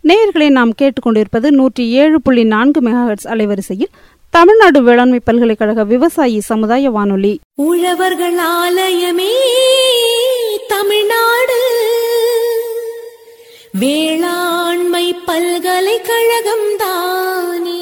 நேயர்களை நாம் கேட்டுக்கொண்டிருப்பது நூற்றி ஏழு புள்ளி நான்கு மெகாஹெட்ஸ் அலைவரிசையில் தமிழ்நாடு வேளாண்மை பல்கலைக்கழக விவசாயி சமுதாய வானொலி உழவர்கள் ஆலயமே தமிழ்நாடு வேளாண்மை பல்கலைக்கழகம் தானே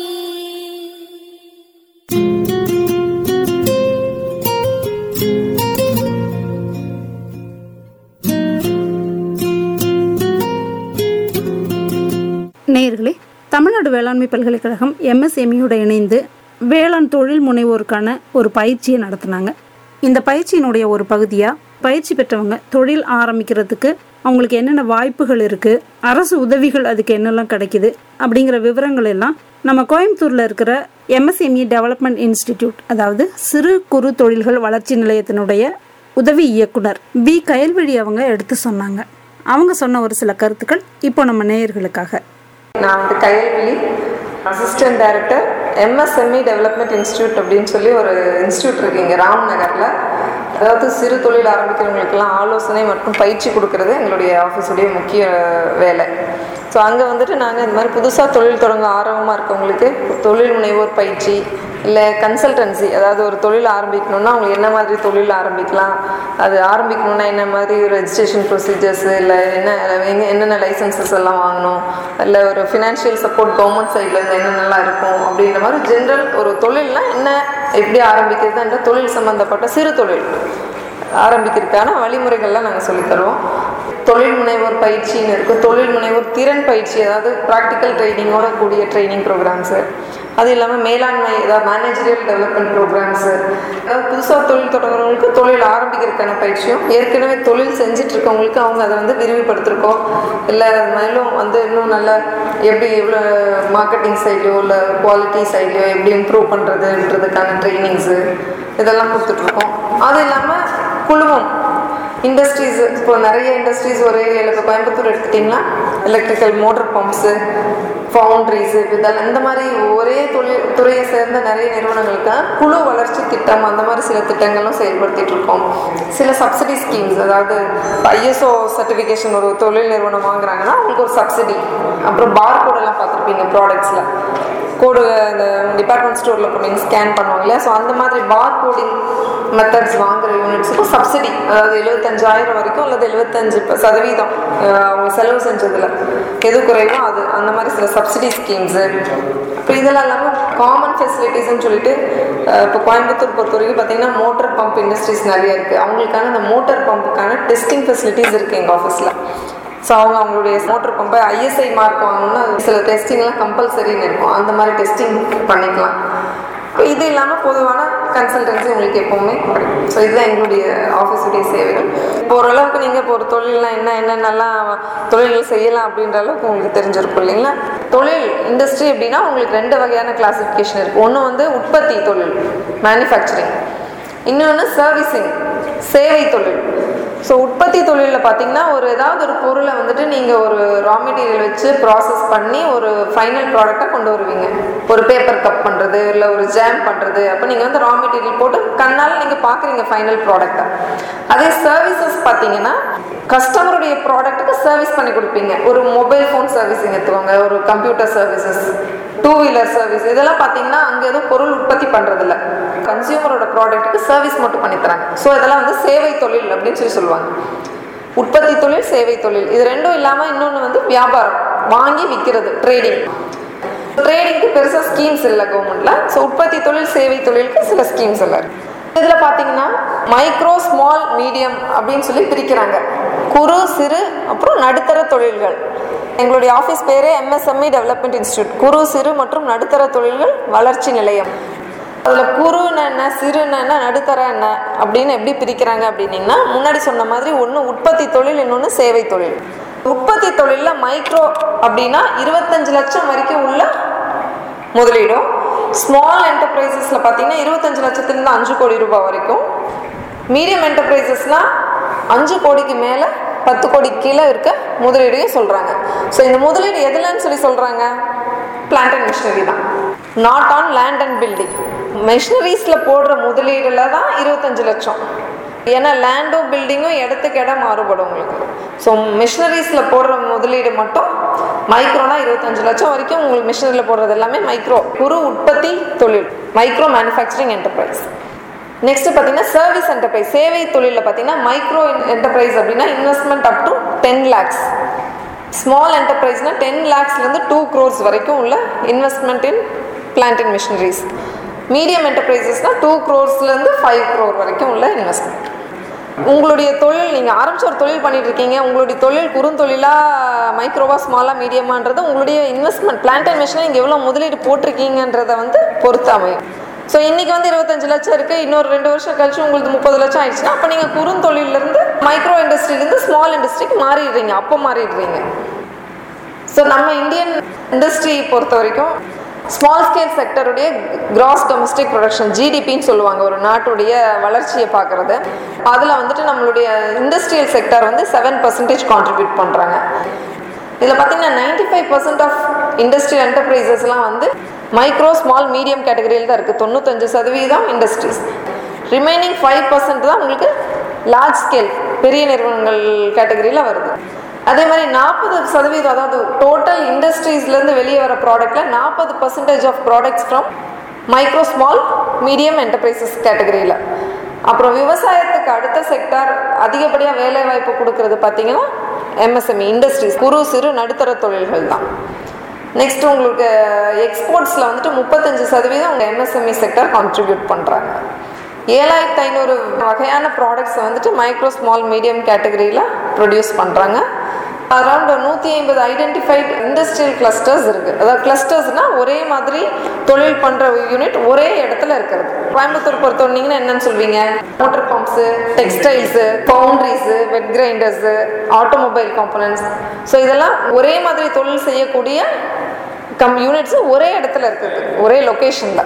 நேயர்களே தமிழ்நாடு வேளாண்மை பல்கலைக்கழகம் எம்எஸ்எம்இயோட இணைந்து வேளாண் தொழில் முனைவோருக்கான ஒரு பயிற்சியை நடத்தினாங்க இந்த பயிற்சியினுடைய ஒரு பகுதியாக பயிற்சி பெற்றவங்க தொழில் ஆரம்பிக்கிறதுக்கு அவங்களுக்கு என்னென்ன வாய்ப்புகள் இருக்குது அரசு உதவிகள் அதுக்கு என்னெல்லாம் கிடைக்குது அப்படிங்கிற விவரங்கள் எல்லாம் நம்ம கோயம்புத்தூரில் இருக்கிற எம்எஸ்எம்இ டெவலப்மெண்ட் இன்ஸ்டிடியூட் அதாவது சிறு குறு தொழில்கள் வளர்ச்சி நிலையத்தினுடைய உதவி இயக்குனர் பி கயல்வழி அவங்க எடுத்து சொன்னாங்க அவங்க சொன்ன ஒரு சில கருத்துக்கள் இப்போ நம்ம நேயர்களுக்காக நான் வந்து Kayalvizhi assistant director MSME development institute அப்படின்னு சொல்லி ஒரு இன்ஸ்டியூட் இருக்கு இங்கே ராம் நகரில் அதாவது சிறு தொழில் ஆரம்பிக்கிறவங்களுக்கெல்லாம் ஆலோசனை மற்றும் பயிற்சி கொடுக்கறது எங்களுடைய ஆஃபீஸுடைய முக்கிய வேலை ஸோ அங்கே வந்துட்டு நாங்கள் இந்த மாதிரி புதுசாக தொழில் தொடங்க ஆர்வமாக இருக்கவங்களுக்கு தொழில் முனைவோர் பயிற்சி இல்லை கன்சல்டன்சி அதாவது ஒரு தொழில் ஆரம்பிக்கணும்னா அவங்க என்ன மாதிரி தொழில் ஆரம்பிக்கலாம் அது ஆரம்பிக்கணும்னா என்ன மாதிரி ரெஜிஸ்ட்ரேஷன் ப்ரொசீஜர்ஸ் இல்லை என்ன எங்க- என்னென்ன லைசன்சஸ் எல்லாம் வாங்கணும் இல்லை ஒரு ஃபினான்ஷியல் சப்போர்ட் கவர்மெண்ட் சைடில் இருந்து என்னென்னலாம் இருக்கும் அப்படின்ற மாதிரி ஜென்ரல் ஒரு தொழில்னா என்ன எப்படி ஆரம்பிக்கிறது என்ற தொழில் சம்மந்தப்பட்ட சிறு தொழில் ஆரம்பிக்கிறதுக்கான வழிமுறைகள்லாம் நாங்கள் சொல்லித் தருவோம் தொழில் முனைவோர் பயிற்சின்னு இருக்குது தொழில் முனைவோர் திறன் பயிற்சி அதாவது ப்ராக்டிக்கல் ட்ரைனிங்கோட கூடிய ட்ரைனிங் ப்ரோக்ராம்ஸு அது இல்லாமல் மேலாண்மை அதாவது மேனேஜரியல் டெவலப்மெண்ட் ப்ரோக்ராம்ஸு அதாவது புதுசாக தொழில் தொடங்குறவங்களுக்கு தொழில் ஆரம்பிக்கிறதுக்கான பயிற்சியும் ஏற்கனவே தொழில் செஞ்சுட்டு இருக்கவங்களுக்கு அவங்க அதை வந்து விரிவுபடுத்திருக்கோ இல்லை மேலும் வந்து இன்னும் நல்ல எப்படி எவ்வளோ மார்க்கெட்டிங் சைட்லையோ இல்லை குவாலிட்டி சைட்லையோ எப்படி இம்ப்ரூவ் பண்ணுறதுன்றதுக்கான ட்ரைனிங்ஸு இதெல்லாம் கொடுத்துட்ருக்கோம் அது இல்லாமல் குழுமம் இண்டஸ்ட்ரீஸ் இப்போ நிறைய இண்டஸ்ட்ரீஸ் ஒரே ஏரியாவில் இப்போ கோயம்புத்தூர் எடுத்துட்டிங்கன்னா எலக்ட்ரிக்கல் மோட்டர் பம்ப்ஸு ஃபவுண்ட்ரிஸு இதெல்லாம் இந்த மாதிரி ஒரே தொழில் துறையை சேர்ந்த நிறைய நிறுவனங்களுக்கு குழு வளர்ச்சி திட்டம் அந்த மாதிரி சில திட்டங்களும் செயல்படுத்திட்டு இருக்கோம் சில சப்சிடி ஸ்கீம்ஸ் அதாவது ஐஎஸ்ஓ சர்டிஃபிகேஷன் ஒரு தொழில் நிறுவனம் வாங்குறாங்கன்னா அவங்களுக்கு ஒரு சப்சிடி அப்புறம் பார் கோடெல்லாம் பார்த்துருப்பீங்க ப்ராடக்ட்ஸில் கோடு இந்த டிபார்ட்மெண்ட் ஸ்டோரில் போனீங்க ஸ்கேன் பண்ணுவாங்க இல்லையா ஸோ அந்த மாதிரி பார் கோடிங் மெத்தட்ஸ் வாங்குற யூனிட்ஸுக்கு சப்சிடி அதாவது எழுபத்தஞ்சாயிரம் வரைக்கும் அல்லது எழுபத்தஞ்சு சதவீதம் அஹ், அவங்க செலவு செஞ்சதில் எது குறைவோ அது அந்த மாதிரி சில சப்சிடி ஸ்கீம்ஸு இப்போ இதெல்லாம் இல்லாமல் காமன் ஃபெசிலிட்டிஸ்னு சொல்லிட்டு அஹ், இப்போ கோயம்புத்தூர் பொறுத்த வரைக்கும் பார்த்தீங்கன்னா மோட்டர் பம்ப் இண்டஸ்ட்ரீஸ் நிறைய இருக்குது அவங்களுக்கான இந்த மோட்டர் பம்புக்கான டெஸ்டிங் ஃபெசிலிட்டிஸ் இருக்குது எங்கள் ஆஃபீஸில் ஸோ அவங்க அவங்களுடைய மோட்டர் பம்பை ஐஎஸ்ஐ மார்க் வாங்கணும்னா சில டெஸ்டிங்லாம் கம்பல்சரின்னு இருக்கும் அந்த மாதிரி டெஸ்டிங் பண்ணிக்கலாம் இப்போ இது இல்லாமல் பொதுவான கன்சல்டன்சி உங்களுக்கு எப்போவுமே கிடைக்கும் ஸோ இதுதான் எங்களுடைய ஆஃபீஸுடைய சேவைகள் இப்போ ஓரளவுக்கு நீங்கள் இப்போ ஒரு தொழில்லாம் என்ன என்னென்னலாம் தொழில்கள் செய்யலாம் அப்படின்ற அளவுக்கு உங்களுக்கு தெரிஞ்சிருக்கும் இல்லைங்களா தொழில் இண்டஸ்ட்ரி அப்படின்னா உங்களுக்கு ரெண்டு வகையான கிளாசிஃபிகேஷன் இருக்குது ஒன்று வந்து உற்பத்தி தொழில் மேனுஃபேக்சரிங் இன்னொன்று சர்வீசிங் சேவை தொழில் ஸோ உற்பத்தி தொழிலில் பார்த்தீங்கன்னா ஒரு ஏதாவது ஒரு பொருளை வந்துட்டு நீங்கள் ஒரு ரா மெட்டீரியல் வச்சு ப்ராசஸ் பண்ணி ஒரு ஃபைனல் ப்ராடக்டாக கொண்டு வருவீங்க ஒரு பேப்பர் கப் பண்ணுறது இல்லை ஒரு ஜாம் பண்ணுறது அப்போ நீங்கள் வந்து ரா மெட்டீரியல் போட்டு கண்ணால் நீங்கள் பார்க்குறீங்க ஃபைனல் ப்ராடக்டை அதே சர்வீசஸ் பார்த்தீங்கன்னா கஸ்டமருடைய ப்ராடக்ட்டுக்கு சர்வீஸ் பண்ணி கொடுப்பீங்க ஒரு மொபைல் ஃபோன் சர்வீஸிங் எடுத்துக்கோங்க ஒரு computer services two wheeler service இதெல்லாம் பார்த்தீங்கன்னா அங்கே எதுவும் பொருள் உற்பத்தி பண்ணுறதில்ல கன்சியூமரோட ப்ராடக்ட்டுக்கு சர்வீஸ் மட்டும் பண்ணி தராங்க ஸோ இதெல்லாம் வந்து சேவை தொழில் அப்படின்னு சொல்லி சொல்லுவாங்க உற்பத்தி தொழில் சேவை தொழில் இது ரெண்டும் இல்லாமல் இன்னொன்று வந்து வியாபாரம் வாங்கி விற்கிறது ட்ரேடிங் ட்ரேடிங்க்கு பெருசாக ஸ்கீம்ஸ் இல்லை கவர்மெண்ட்டில் ஸோ உற்பத்தி தொழில் சேவை தொழிலுக்கு சில ஸ்கீம்ஸ் எல்லாம் இருக்கு இதில் பார்த்தீங்கன்னா மைக்ரோ ஸ்மால் மீடியம் அப்படின்னு சொல்லி பிரிக்கிறாங்க குறு சிறு அப்புறம் நடுத்தர தொழில்கள் எங்களுடைய ஆஃபீஸ் பேரே எம்எஸ்எம்இ டெவலப்மெண்ட் இன்ஸ்டியூட் குறு சிறு மற்றும் நடுத்தர தொழில்கள் வளர்ச்சி நிலையம் அதில் குறுன்னு என்ன சிறுன்னு என்ன நடுத்தர என்ன அப்படின்னு எப்படி பிரிக்கிறாங்க அப்படின்னீங்கன்னா முன்னாடி சொன்ன மாதிரி ஒன்று உற்பத்தி தொழில் இன்னொன்று சேவை தொழில் உற்பத்தி தொழிலில் மைக்ரோ அப்படின்னா இருபத்தஞ்சு லட்சம் வரைக்கும் உள்ள முதலீடும் ஸ்மால் என்டர்பிரைசஸில் பார்த்தீங்கன்னா இருபத்தஞ்சு லட்சத்துலேருந்து அஞ்சு கோடி ரூபாய் வரைக்கும் மீடியம் என்டர்பிரைசஸ்னால் அஞ்சு கோடிக்கு மேலே பத்து கோடி கீழே இருக்க முதலீடையும் சொல்கிறாங்க ஸோ இந்த முதலீடு எதுலன்னு சொல்லி சொல்கிறாங்க பிளான்ட் அண்ட் மிஷினரி தான் not on land and building மெஷினரிஸில் போடுற முதலீடில் தான் இருபத்தஞ்சு லட்சம் ஏன்னா லேண்டும் பில்டிங்கும் இடத்துக்கு இடம் மாறுபடும் உங்களுக்கு ஸோ மிஷினரிஸில் போடுற முதலீடு மட்டும் மைக்ரோனா இருபத்தஞ்சு லட்சம் வரைக்கும் உங்களுக்கு மிஷினரியில் போடுறது எல்லாமே மைக்ரோ குறு உற்பத்தி தொழில் மைக்ரோ மேனுஃபேக்சரிங் என்டர்பிரைஸ் நெக்ஸ்ட் பார்த்தீங்கன்னா சர்வீஸ் என்டர்பிரைஸ் சேவை தொழிலில் பார்த்தீங்கன்னா மைக்ரோ என்டர்பிரைஸ் அப்படின்னா investment up to ten lakhs small என்டர்பிரைஸ்னா டென் லேக்ஸ்லேருந்து டூ க்ரோர்ஸ் வரைக்கும் உள்ள investment in plant and machineries medium என்டர்பிரைசஸ்னால் டூ க்ரோர்ஸ்லேருந்து ஃபைவ் க்ரோர் வரைக்கும் உள்ள இன்வெஸ்ட்மெண்ட் உங்களுடைய தொழில் நீங்கள் ஆரம்பிச்ச ஒரு தொழில் பண்ணிட்டு இருக்கீங்க உங்களுடைய தொழில் குறுந்தொழிலா மைக்ரோவா ஸ்மாலா மீடியமான்றது உங்களுடைய இன்வெஸ்ட்மெண்ட் பிளான்ட் அண்ட் மிஷினை நீங்கள் எவ்வளோ முதலீடு போட்டிருக்கீங்கன்றதை வந்து பொறுத்து அமையும் ஸோ இன்னைக்கு வந்து இருபத்தஞ்சு லட்சம் இருக்குது இன்னொரு ரெண்டு வருஷம் கழிச்சு உங்களுக்கு முப்பது லட்சம் ஆயிடுச்சுன்னா அப்போ நீங்கள் குறுந்தொழிலேருந்து மைக்ரோ இண்டஸ்ட்ரியிலேருந்து ஸ்மால் இண்டஸ்ட்ரிக்கு மாறிடுறீங்க அப்போ மாறிடுறீங்க ஸோ நம்ம இந்தியன் இண்டஸ்ட்ரி பொறுத்த வரைக்கும் ஸ்மால் ஸ்கேல் செக்டருடைய கிராஸ் டொமஸ்டிக் ப்ரொடக்ஷன் ஜிடிபின்னு சொல்லுவாங்க ஒரு நாட்டுடைய வளர்ச்சியை பார்க்குறது அதில் வந்துட்டு நம்மளுடைய இண்டஸ்ட்ரியல் செக்டர் வந்து செவன் பர்சன்டேஜ் கான்ட்ரிபியூட் பண்ணுறாங்க இதில் பார்த்தீங்கன்னா ninety five percent of industrial என்டர்பிரைசஸ்லாம் வந்து மைக்ரோ ஸ்மால் மீடியம் கேட்டகரியில் தான் இருக்குது தொண்ணூத்தஞ்சு சதவீதம் இண்டஸ்ட்ரீஸ் ரிமைனிங் ஃபைவ் பர்சன்ட் தான் உங்களுக்கு லார்ஜ் ஸ்கேல் பெரிய நிறுவனங்கள் கேட்டகரியில் வருது அதே மாதிரி நாற்பது சதவீதம் அதாவது டோட்டல் இண்டஸ்ட்ரீஸ்லேருந்து வெளியே வர ப்ராடக்டில் நாற்பது percentage of products from micro small medium enterprises கேட்டகரியில் அப்புறம் விவசாயத்துக்கு அடுத்த செக்டார் அதிகப்படியாக வேலை வாய்ப்பு கொடுக்கறது பார்த்தீங்கன்னா எம்எஸ்எம்இ இண்டஸ்ட்ரீஸ் குறு சிறு நடுத்தர தொழில்கள் தான் நெக்ஸ்ட் உங்களுக்கு எக்ஸ்போர்ட்ஸில் வந்துட்டு முப்பத்தஞ்சு சதவீதம் உங்கள் எம்எஸ்எம்இ செக்டர் கான்ட்ரிபியூட் பண்ணுறாங்க ஏழாயிரத்து ஐநூறு வகையான ப்ராடக்ட்ஸ் வந்துட்டு மைக்ரோ ஸ்மால் மீடியம் கேட்டகரியில் ப்ரொடியூஸ் பண்ணுறாங்க அரௌண்ட் நூற்றி ஐம்பது ஐடென்டிஃபைட் இண்டஸ்ட்ரியல் கிளஸ்டர்ஸ் இருக்குது அதாவது கிளஸ்டர்ஸ்னால் ஒரே மாதிரி தொழில் பண்ணுற யூனிட் ஒரே இடத்துல இருக்கிறது கோயம்புத்தூர் பொறுத்த வந்தீங்கன்னா என்னன்னு சொல்வீங்க motor pumps textiles foundries wet grinders automobile components so இதெல்லாம் ஒரே மாதிரி தொழில் செய்யக்கூடிய கம் யூனிட்ஸு ஒரே இடத்துல இருக்குது ஒரே லொக்கேஷனில்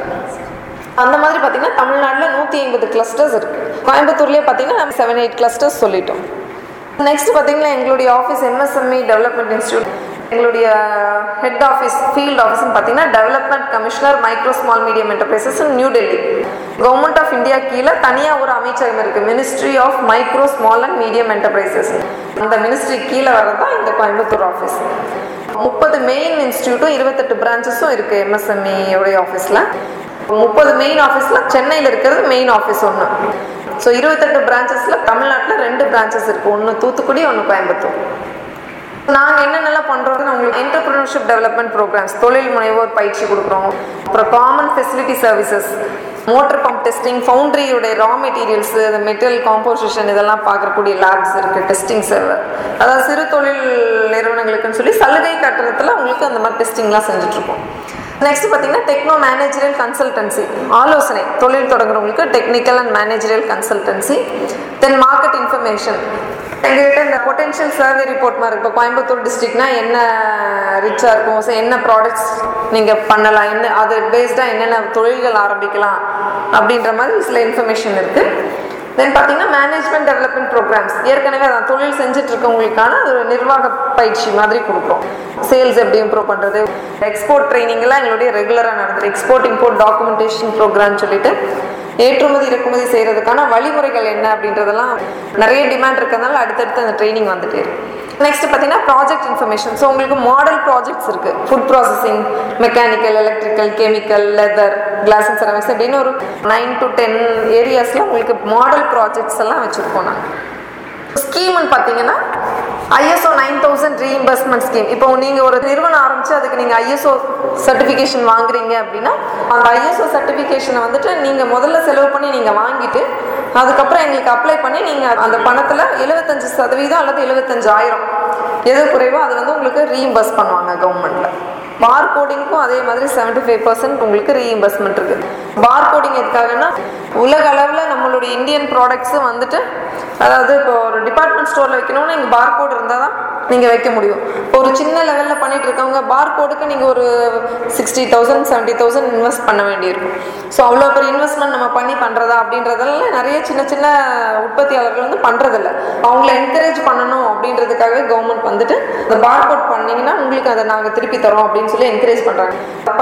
அந்த மாதிரி பார்த்தீங்கன்னா தமிழ்நாட்டில் நூற்றி ஐம்பது கிளஸ்டர்ஸ் இருக்குது கோயம்புத்தூர்லேயே பார்த்தீங்கன்னா நம்ம செவன் எயிட் கிளஸ்டர்ஸ் சொல்லிட்டோம் நெக்ஸ்ட் பார்த்தீங்கன்னா எங்களுடைய ஆஃபீஸ் எம்எஸ்எம்இ டெவலப்மெண்ட் இன்ஸ்டியூட் எங்களுடைய ஹெட் ஆஃபீஸ் ஃபீல்ட் ஆஃபீஸ்னு பார்த்தீங்கன்னா development commissioner micro small medium enterprises New Delhi government of India கீழே தனியாக ஒரு அமைச்சகம் இருக்குது ministry of micro small and medium enterprises அந்த மினிஸ்ட்ரி கீழே வர்றது தான் இந்த கோயம்புத்தூர் ஆஃபீஸ் முப்பது மெயின் இன்ஸ்டியூட்டும் இருபத்தெட்டு பிரான்ச்சஸும் இருக்குது எம்எஸ்எம்இ உடைய ஆஃபீஸில் முப்பது மெயின் ஆஃபீஸில் சென்னையில் இருக்கிறது மெயின் ஆஃபீஸ் ஒன்று ஸோ இருபத்தெட்டு பிரான்ச்சஸில் தமிழ்நாட்டில் ரெண்டு பிரான்ச்சஸ் இருக்குது ஒன்று தூத்துக்குடி ஒன்று கோயம்புத்தூர் நாங்கள் என்னென்னலாம் பண்ணுறோம்னு உங்களுக்கு என்டர்பிரினர்ஷிப் டெவலப்மெண்ட் ப்ரோக்ராம்ஸ் தொழில் முனைவோர் பயிற்சி கொடுக்குறோம் அப்புறம் common facility services motor pump testing ஃபவுண்ட்ரியுடைய ரா மெட்டீரியல்ஸ் அந்த மெட்டீரியல் காம்போசிஷன் இதெல்லாம் பார்க்கக்கூடிய லேப்ஸ் இருக்குது டெஸ்டிங் சர்வர் அதாவது சிறு தொழில் நிறுவனங்களுக்குன்னு சொல்லி சலுகை கட்டணத்தில் உங்களுக்கு அந்த மாதிரி டெஸ்டிங்லாம் செஞ்சுட்ருக்கோம் நெக்ஸ்ட் பார்த்தீங்கன்னா டெக்னோ மேனேஜரியல் கன்சல்டன்சி ஆலோசனை தொழில் தொடங்குறவங்களுக்கு technical and managerial consultancy then market information எங்ககிட்ட இந்த பொட்டென்ஷியல் சர்வே ரிப்போர்ட் மாதிரி இப்போ கோயம்புத்தூர் டிஸ்ட்ரிக்ட்னா என்ன ரிச்சாக இருக்கும் ஸோ என்ன ப்ராடக்ட்ஸ் நீங்கள் பண்ணலாம் என்ன அது பேஸ்டாக என்னென்ன தொழில்கள் ஆரம்பிக்கலாம் அப்படின்ற மாதிரி சில இன்ஃபர்மேஷன் இருக்குது தென் பார்த்தீங்கன்னா மேனேஜ்மெண்ட் டெவலப்மெண்ட் ப்ரோக்ராம்ஸ் ஏற்கனவே அதான் தொழில் செஞ்சுட்டு இருக்கவங்களுக்கான ஒரு நிர்வாக பயிற்சி மாதிரி கொடுக்குறோம் சேல்ஸ் எப்படி இம்ப்ரூவ் பண்ணுறது எக்ஸ்போர்ட் ட்ரைனிங்லாம் எங்களுடைய ரெகுலராக நடந்தது எக்ஸ்போர்ட் இம்போர்ட் டாக்குமெண்டேஷன் ப்ரோக்ராம் சொல்லிட்டு ஏற்றுமதி இறக்குமதி செய்கிறதுக்கான வழிமுறைகள் என்ன அப்படின்றதெல்லாம் நிறைய டிமாண்ட் இருக்கிறதுனால அடுத்தடுத்து அந்த ட்ரைனிங் வந்துட்டே இருக்கு நெக்ஸ்ட் பார்த்தீங்கன்னா ப்ராஜெக்ட் இன்ஃபர்மேஷன் ஸோ உங்களுக்கு மாடல் ப்ராஜெக்ட்ஸ் இருக்குது food processing mechanical electrical chemical leather glass and ceramics அப்படின்னு ஒரு நைன் டு டென் ஏரியாஸில் உங்களுக்கு மாடல் ப்ராஜெக்ட்ஸ் எல்லாம் வச்சுருக்கோம் நாங்கள் ஸ்கீம்னு பார்த்தீங்கன்னா ISO nine thousand reimbursement scheme இப்போ நீங்கள் ஒரு நிறுவனம் ஆரம்பித்து அதுக்கு நீங்கள் ஐஎஸ்ஓ சர்டிஃபிகேஷன் வாங்குறீங்க அப்படின்னா அந்த ஐஎஸ்ஓ சர்டிஃபிகேஷனை வந்துட்டு நீங்கள் முதல்ல செலவு பண்ணி நீங்கள் வாங்கிட்டு அதுக்கப்புறம் எங்களுக்கு அப்ளை பண்ணி நீங்கள் அந்த பணத்தில் எழுபத்தஞ்சு சதவீதம் அல்லது எழுபத்தஞ்சாயிரம் எது குறைவோ அது வந்து உங்களுக்கு ரீஇம்பர்ஸ் பண்ணுவாங்க கவர்மெண்ட்டில் பார் கோடிங்க்கும் அதே மாதிரி செவன்டி ஃபைவ் பர்சன்ட் உங்களுக்கு ரீஇம்பர்ஸ்மெண்ட் இருக்குது பார் கோடிங் எதுக்காகன்னா உலக அளவில் நம்மளுடைய இந்தியன் ப்ராடக்ட்ஸும் வந்துட்டு அதாவது இப்போ ஒரு டிபார்ட்மெண்ட் ஸ்டோரில் வைக்கணும்னா இங்கே பார் கோட் இருந்தால் தான் நீங்கள் வைக்க முடியும் இப்போ ஒரு சின்ன லெவலில் பண்ணிட்டு இருக்கவங்க பார் கோடுக்கு நீங்கள் ஒரு sixty thousand seventy thousand invest பண்ண வேண்டியிருக்கும் ஸோ அவ்வளோ பெரிய இன்வெஸ்ட்மெண்ட் நம்ம பண்ணி பண்ணுறதா அப்படின்றதெல்லாம் நிறைய சின்ன சின்ன உற்பத்தியாளர்கள் வந்து பண்ணுறதில்ல அவங்கள என்கரேஜ் பண்ணணும் அப்படின்றதுக்காகவே கவர்மெண்ட் வந்துட்டு இந்த பார் கோட் பண்ணீங்கன்னா உங்களுக்கு அதை நாங்கள் திருப்பி தரோம் அப்படின்னு சொல்லி என்கரேஜ் பண்ணுறாங்க அப்போ தான் நம்ம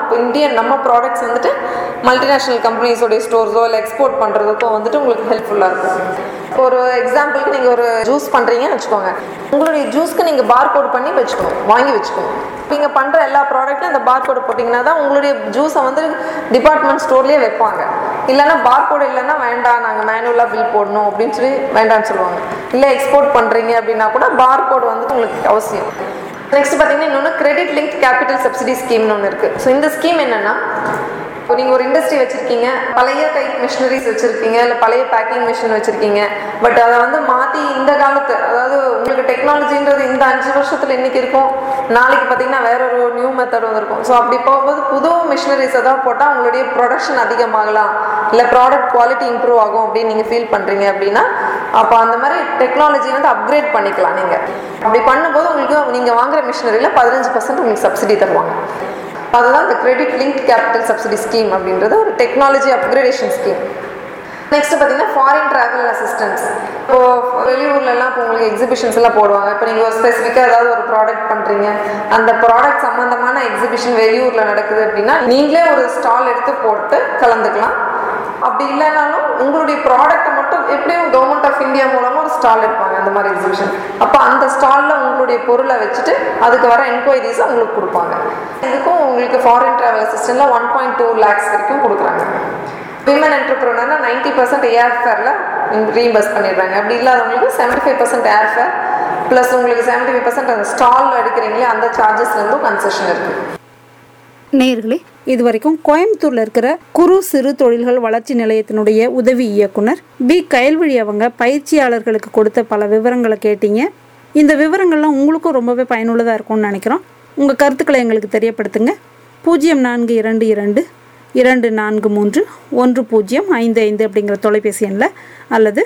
இப்போ இந்தியன் நம்ம ப்ராடக்ட்ஸ் வந்துட்டு மல்டிநேஷ்னல் கம்பெனிஸோடைய ஸ்டோர்ஸோ இல்லை எக்ஸ்போர்ட் பண்ணுறதுக்கோ வந்துட்டு உங்களுக்கு ஹெல்ப்ஃபுல்லாக இருக்கும் இப்போ ஒரு எக்ஸாம்பிளுக்கு நீங்கள் ஒரு ஜூஸ் பண்ணுறீங்கன்னு வச்சுக்கோங்க உங்களுடைய ஜூஸ்க்கு நீங்கள் பார் கோட் பண்ணி வச்சுக்கணும் வாங்கி வச்சுக்கணும் நீங்கள் பண்ணுற எல்லா ப்ராடக்ட்லையும் அந்த பார் கோடு போட்டிங்கன்னா தான் உங்களுடைய ஜூஸை வந்து டிபார்ட்மெண்ட் ஸ்டோர்லேயே வைப்பாங்க இல்லைன்னா பார் கோடு இல்லைன்னா வேண்டாம் நாங்கள் மேனுவலாக பில் போடணும் அப்படின்னு சொல்லி வேண்டாம்னு சொல்லுவாங்க இல்லை எக்ஸ்போர்ட் பண்ணுறீங்க அப்படின்னா கூட பார் கோடு வந்து உங்களுக்கு அவசியம் நெக்ஸ்ட் பார்த்தீங்கன்னா இன்னொன்று கிரெடிட் லிங்க் கேபிட்டல் சப்சிடி ஸ்கீம்னு ஒன்று இருக்குது ஸோ இந்த ஸ்கீம் என்னென்னா இப்போ நீங்கள் ஒரு இண்டஸ்ட்ரி வச்சுருக்கீங்க பழைய டைப் மிஷினரிஸ் வச்சுருக்கீங்க இல்லை பழைய பேக்கிங் மிஷின் வச்சுருக்கீங்க பட் அதை வந்து மாற்றி இந்த காலத்து அதாவது உங்களுக்கு டெக்னாலஜின்றது இந்த அஞ்சு வருஷத்தில் இன்றைக்கி இருக்கும் நாளைக்கு பார்த்தீங்கன்னா வேற ஒரு நியூ மெத்தட் வந்திருக்கும் ஸோ அப்படி போகும்போது புது மிஷினரிஸ் ஏதாவது போட்டால் உங்களுடைய ப்ரொடக்ஷன் அதிகமாகலாம் இல்லை ப்ராடக்ட் குவாலிட்டி இம்ப்ரூவ் ஆகும் அப்படின்னு நீங்கள் ஃபீல் பண்ணுறீங்க அப்படின்னா அப்போ அந்த மாதிரி டெக்னாலஜி வந்து அப்கிரேட் பண்ணிக்கலாம் நீங்கள் அப்படி பண்ணும்போது உங்களுக்கு நீங்கள் வாங்குற மிஷினரியில் பதினஞ்சு பர்சன்ட் உங்களுக்கு சப்சிடி தருவாங்க அதுதான் இந்த credit link capital subsidy scheme அப்படின்றது ஒரு டெக்னாலஜி அப்கிரேடேஷன் ஸ்கீம் நெக்ஸ்ட் பார்த்தீங்கன்னா ஃபாரின் ட்ராவல் அசிஸ்டன்ஸ் இப்போ வெளியூர்லலாம் இப்போ உங்களுக்கு எக்ஸிபிஷன்ஸ் எல்லாம் போடுவாங்க இப்போ நீங்கள் ஒரு ஸ்பெசிஃபிக்காக ஏதாவது ஒரு ப்ராடக்ட் பண்ணுறீங்க அந்த ப்ராடக்ட் சம்மந்தமான எக்ஸிபிஷன் வெளியூரில் நடக்குது அப்படின்னா நீங்களே ஒரு ஸ்டால் எடுத்து போட்டு கலந்துக்கலாம் அப்படி இல்லைனாலும் உங்களுடைய ப்ராடக்ட்டை மட்டும் எப்படியும் கவர்மெண்ட் ஆஃப் இந்தியா மூலமாக ஒரு ஸ்டால் எடுப்பாங்க அந்த மாதிரி எக்ஸிபிஷன் அப்போ அந்த ஸ்டாலில் உங்களுடைய பொருளை வச்சுட்டு அதுக்கு வர என்கொயரிஸை உங்களுக்கு கொடுப்பாங்க இதுக்கும் உங்களுக்கு ஃபாரின் ட்ராவல் அசிஸ்டண்ட்டில் ஒன் பாயிண்ட் டூ லேக்ஸ் வரைக்கும் கொடுக்குறாங்க விமன் என்டர்பிரனர்னா நைன்ட்டி பர்சன்ட் ஏர் ஃபேரில் ரீஇம்பர்ஸ் பண்ணிடுறாங்க அப்படி இல்லாதவங்களுக்கு seventy five percent air fare plus உங்களுக்கு செவன்ட்டி ஃபைவ் பர்சன்ட் அந்த ஸ்டாலில் எடுக்கிறீங்களே அந்த சார்ஜஸ்லேருந்தும் கன்செஷன் இருக்குது நேயர்களே இதுவரைக்கும் கோயம்புத்தூர்ல இருக்கிற குறு சிறு தொழில்கள் வளர்ச்சி நிலையத்தினுடைய உதவி இயக்குனர் பி கயல்வழி அவங்க பயிற்சியாளர்களுக்கு கொடுத்த பல விவரங்களை கேட்டீங்க இந்த விவரங்கள்லாம் உங்களுக்கும் ரொம்பவே பயனுள்ளதாக இருக்கும்னு நினைக்கிறோம் உங்கள் கருத்துக்களை எங்களுக்கு தெரியப்படுத்துங்க பூஜ்ஜியம் நான்கு இரண்டு இரண்டு இரண்டு நான்கு மூன்று ஒன்று பூஜ்ஜியம் ஐந்து ஐந்து அப்படிங்கிற தொலைபேசி எண்ணில் அல்லது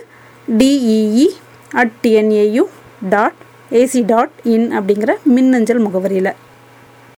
DEE at TNAU dot AC dot in அப்படிங்கிற மின்னஞ்சல் முகவரியில்